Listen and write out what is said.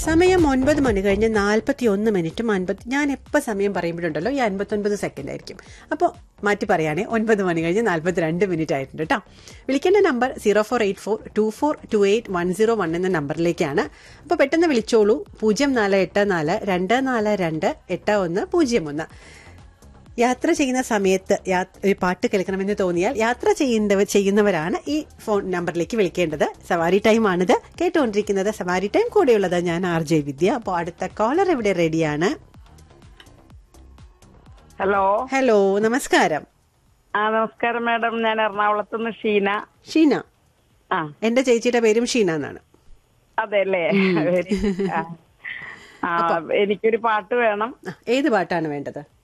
സമയം ഒൻപത് മണി കഴിഞ്ഞ് നാൽപ്പത്തി ഒന്ന് മിനിറ്റും അൻപത്തി ഞാൻ എപ്പോൾ സമയം പറയുമ്പോഴുണ്ടല്ലോ ഈ അൻപത്തൊൻപത് സെക്കൻഡ് ആയിരിക്കും അപ്പോൾ മാറ്റി പറയുകയാണെ ഒൻപത് മണി കഴിഞ്ഞ് നാൽപ്പത്തി രണ്ട് മിനിറ്റ് ആയിട്ടുണ്ട് കേട്ടോ വിളിക്കേണ്ട number zero four eight four two four two eight one zero one എന്ന നമ്പറിലേക്കാണ് അപ്പോൾ പെട്ടെന്ന് വിളിച്ചോളൂ പൂജ്യം നാല് എട്ട് നാല് രണ്ട് നാല് രണ്ട് എട്ട് ഒന്ന് പൂജ്യം ഒന്ന് യാത്ര ചെയ്യുന്ന സമയത്ത് യാ- ഒരു പാട്ട് കേൾക്കണമെന്ന് തോന്നിയാൽ യാത്ര ചെയ്യുന്നവർ ചെയ്യുന്നവരാണ് ഈ ഫോൺ നമ്പറിലേക്ക് വിളിക്കേണ്ടത് സവാരി ടൈം ആണിത് കേട്ടുകൊണ്ടിരിക്കുന്നത് സവാരി ടൈം കൂടെയുള്ളത് ഞാൻ ആർ ജെ വിദ്യ അപ്പോൾ അടുത്ത കോളർ ഇവിടെ റെഡിയാണ് ഹലോ ഹലോ നമസ്കാരം ആ നമസ്കാരം മാഡം ഞാൻ എറണാകുളത്ത് നിന്ന് ഷീന ഷീന ആ എന്റെ ചേച്ചിയുടെ പേരും ഷീന എന്നാണ് അതെല്ലേ Very- ആ. ആ എനിക്കൊരു പാട്ട് വേണം ആ, ഏത് പാട്ടാണ് വേണ്ടത്